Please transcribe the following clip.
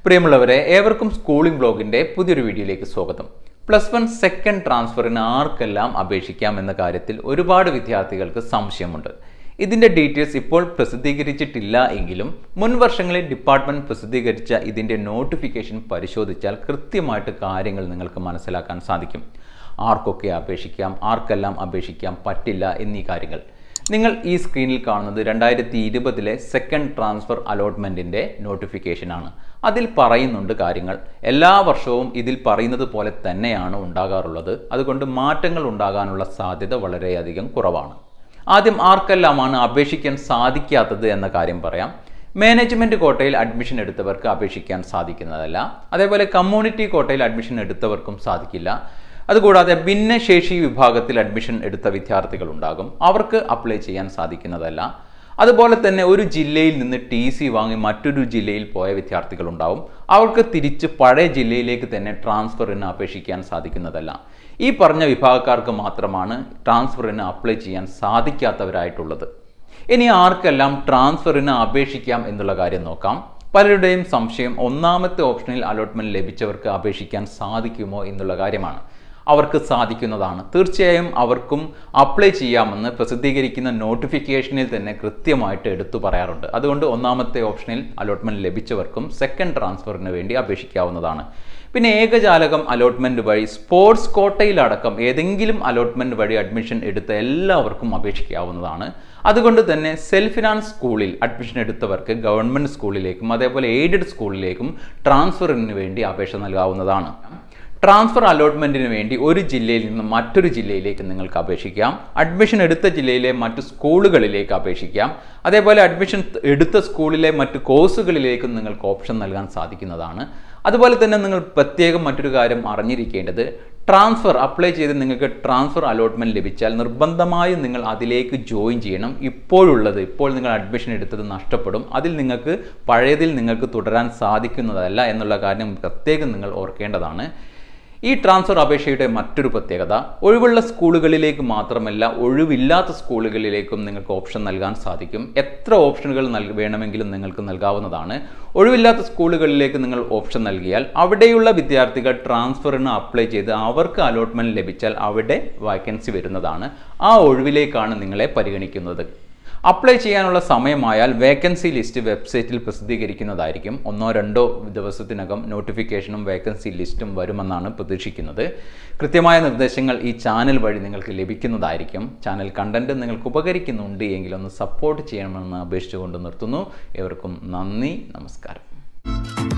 പ്രിയമുള്ളവരെ ഏവർക്കും സ്കൂളിംഗ് ബ്ലോഗിന്റെ പുതിയൊരു വീഡിയോയിലേക്ക് സ്വാഗതം പ്ലസ് വൺ സെക്കൻഡ് ട്രാൻസ്ഫറിന് ആർക്കെല്ലാം അപേക്ഷിക്കാം എന്ന കാര്യത്തിൽ ഒരുപാട് വിദ്യാർത്ഥികൾക്ക് സംശയമുണ്ട് ഇതിന്റെ ഡീറ്റെയിൽസ് ഇപ്പോൾ പ്രസിദ്ധീകരിച്ചിട്ടില്ല എങ്കിലും മുൻ വർഷങ്ങളിൽ ഡിപ്പാർട്ട്മെന്റ് പ്രസിദ്ധീകരിച്ച ഇതിന്റെ നോട്ടിഫിക്കേഷൻ പരിശോധിച്ചാൽ കൃത്യമായിട്ട് കാര്യങ്ങൾ നിങ്ങൾക്ക് മനസ്സിലാക്കാൻ സാധിക്കും ആർക്കൊക്കെ അപേക്ഷിക്കാം ആർക്കെല്ലാം അപേക്ഷിക്കാം പറ്റില്ല എന്നീ കാര്യങ്ങൾ നിങ്ങൾ ഈ സ്ക്രീനിൽ കാണുന്നത് രണ്ടായിരത്തി ഇരുപതിലെ സെക്കൻഡ് ട്രാൻസ്ഫർ അലോട്ട്മെൻറ്റിൻ്റെ നോട്ടിഫിക്കേഷനാണ് അതിൽ പറയുന്നുണ്ട് കാര്യങ്ങൾ എല്ലാ വർഷവും ഇതിൽ പറയുന്നത് പോലെ തന്നെയാണ് ഉണ്ടാകാറുള്ളത് അതുകൊണ്ട് മാറ്റങ്ങൾ ഉണ്ടാകാനുള്ള സാധ്യത വളരെയധികം കുറവാണ് ആദ്യം ആർക്കെല്ലാമാണ് അപേക്ഷിക്കാൻ സാധിക്കാത്തത് എന്ന കാര്യം പറയാം മാനേജ്മെൻറ്റ് കോട്ടയിൽ അഡ്മിഷൻ എടുത്തവർക്ക് അപേക്ഷിക്കാൻ സാധിക്കുന്നതല്ല അതേപോലെ കമ്മ്യൂണിറ്റി കോട്ടയിൽ അഡ്മിഷൻ എടുത്തവർക്കും സാധിക്കില്ല അതുകൂടാതെ ഭിന്നശേഷി വിഭാഗത്തിൽ അഡ്മിഷൻ എടുത്ത വിദ്യാർത്ഥികൾ ഉണ്ടാകും അവർക്ക് അപ്ലൈ ചെയ്യാൻ സാധിക്കുന്നതല്ല അതുപോലെ തന്നെ ഒരു ജില്ലയിൽ നിന്ന് ടി സി വാങ്ങി മറ്റൊരു ജില്ലയിൽ പോയ വിദ്യാർത്ഥികൾ ഉണ്ടാവും അവർക്ക് തിരിച്ച് പഴയ ജില്ലയിലേക്ക് തന്നെ ട്രാൻസ്ഫറിന് അപേക്ഷിക്കാൻ സാധിക്കുന്നതല്ല ഈ പറഞ്ഞ വിഭാഗക്കാർക്ക് മാത്രമാണ് ട്രാൻസ്ഫറിന് അപ്ലൈ ചെയ്യാൻ സാധിക്കാത്തവരായിട്ടുള്ളത് ഇനി ആർക്കെല്ലാം ട്രാൻസ്ഫറിന് അപേക്ഷിക്കാം എന്നുള്ള കാര്യം നോക്കാം പലരുടെയും സംശയം ഒന്നാമത്തെ ഓപ്ഷനിൽ അലോട്ട്മെന്റ് ലഭിച്ചവർക്ക് അപേക്ഷിക്കാൻ സാധിക്കുമോ എന്നുള്ള കാര്യമാണ് അവർക്ക് സാധിക്കുന്നതാണ് തീർച്ചയായും അവർക്കും അപ്ലൈ ചെയ്യാമെന്ന് പ്രസിദ്ധീകരിക്കുന്ന നോട്ടിഫിക്കേഷനിൽ തന്നെ കൃത്യമായിട്ട് എടുത്തു പറയാറുണ്ട് അതുകൊണ്ട് ഒന്നാമത്തെ ഓപ്ഷനിൽ അലോട്ട്മെന്റ് ലഭിച്ചവർക്കും സെക്കൻഡ് ട്രാൻസ്ഫറിന് വേണ്ടി അപേക്ഷിക്കാവുന്നതാണ് പിന്നെ ഏകജാലകം അലോട്ട്മെന്റ് വഴി സ്പോർട്സ് കോട്ടയിലടക്കം ഏതെങ്കിലും അലോട്ട്മെന്റ് വഴി അഡ്മിഷൻ എടുത്ത എല്ലാവർക്കും അപേക്ഷിക്കാവുന്നതാണ് അതുകൊണ്ട് തന്നെ സെൽഫ് ഫിനാൻസ് സ്കൂളിൽ അഡ്മിഷൻ എടുത്തവർക്ക് ഗവൺമെന്റ് സ്കൂളിലേക്കും അതേപോലെ എയ്ഡഡ് സ്കൂളിലേക്കും ട്രാൻസ്ഫറിന് വേണ്ടി അപേക്ഷ നൽകാവുന്നതാണ് ട്രാൻസ്ഫർ അലോട്ട്മെന്റിന് വേണ്ടി ഒരു ജില്ലയിൽ നിന്ന് മറ്റൊരു ജില്ലയിലേക്ക് നിങ്ങൾക്ക് അപേക്ഷിക്കാം അഡ്മിഷൻ എടുത്ത ജില്ലയിലെ മറ്റു സ്കൂളുകളിലേക്ക് അപേക്ഷിക്കാം അതേപോലെ അഡ്മിഷൻ എടുത്ത സ്കൂളിലെ മറ്റു കോഴ്സുകളിലേക്കും നിങ്ങൾക്ക് ഓപ്ഷൻ നൽകാൻ സാധിക്കുന്നതാണ് അതുപോലെ തന്നെ നിങ്ങൾ പ്രത്യേകം മറ്റൊരു കാര്യം അറിഞ്ഞിരിക്കേണ്ടത് ട്രാൻസ്ഫർ അപ്ലൈ ചെയ്ത് നിങ്ങൾക്ക് ട്രാൻസ്ഫർ അലോട്ട്മെന്റ് ലഭിച്ചാൽ നിർബന്ധമായും നിങ്ങൾ അതിലേക്ക് ജോയിൻ ചെയ്യണം ഇപ്പോഴുള്ളത് ഇപ്പോൾ നിങ്ങൾ അഡ്മിഷൻ എടുത്തത് നഷ്ടപ്പെടും അതിൽ നിങ്ങൾക്ക് പഴയതിൽ നിങ്ങൾക്ക് തുടരാൻ സാധിക്കുന്നതല്ല എന്നുള്ള കാര്യം പ്രത്യേകം നിങ്ങൾ ഓർക്കേണ്ടതാണ് ഈ ട്രാൻസ്ഫർ അപേക്ഷയുടെ മറ്റൊരു പ്രത്യേകത ഒഴിവുള്ള സ്കൂളുകളിലേക്ക് മാത്രമല്ല ഒഴിവില്ലാത്ത സ്കൂളുകളിലേക്കും നിങ്ങൾക്ക് ഓപ്ഷൻ നൽകാൻ സാധിക്കും എത്ര ഓപ്ഷനുകൾ നൽക വേണമെങ്കിലും നിങ്ങൾക്ക് നൽകാവുന്നതാണ് ഒഴിവില്ലാത്ത സ്കൂളുകളിലേക്ക് നിങ്ങൾ ഓപ്ഷൻ നൽകിയാൽ അവിടെയുള്ള വിദ്യാർത്ഥികൾ ട്രാൻസ്ഫറിന് അപ്ലൈ ചെയ്ത് അവർക്ക് അലോട്ട്മെന്റ് ലഭിച്ചാൽ അവിടെ വാക്കൻസി വരുന്നതാണ് ആ ഒഴിവിലേക്കാണ് നിങ്ങളെ പരിഗണിക്കുന്നത് അപ്ലൈ ചെയ്യാനുള്ള സമയമായാൽ വേക്കൻസി ലിസ്റ്റ് വെബ്സൈറ്റിൽ പ്രസിദ്ധീകരിക്കുന്നതായിരിക്കും ഒന്നോ രണ്ടോ ദിവസത്തിനകം നോട്ടിഫിക്കേഷനും വേക്കൻസി ലിസ്റ്റും വരുമെന്നാണ് പ്രതീക്ഷിക്കുന്നത് കൃത്യമായ നിർദ്ദേശങ്ങൾ ഈ ചാനൽ വഴി നിങ്ങൾക്ക് ലഭിക്കുന്നതായിരിക്കും ചാനൽ കണ്ടന്റ് നിങ്ങൾക്ക് ഉപകരിക്കുന്നുണ്ട് എങ്കിൽ ഒന്ന് സപ്പോർട്ട് ചെയ്യണമെന്ന് അപേക്ഷിച്ചുകൊണ്ട് നിർത്തുന്നു ഏവർക്കും നന്ദി നമസ്കാരം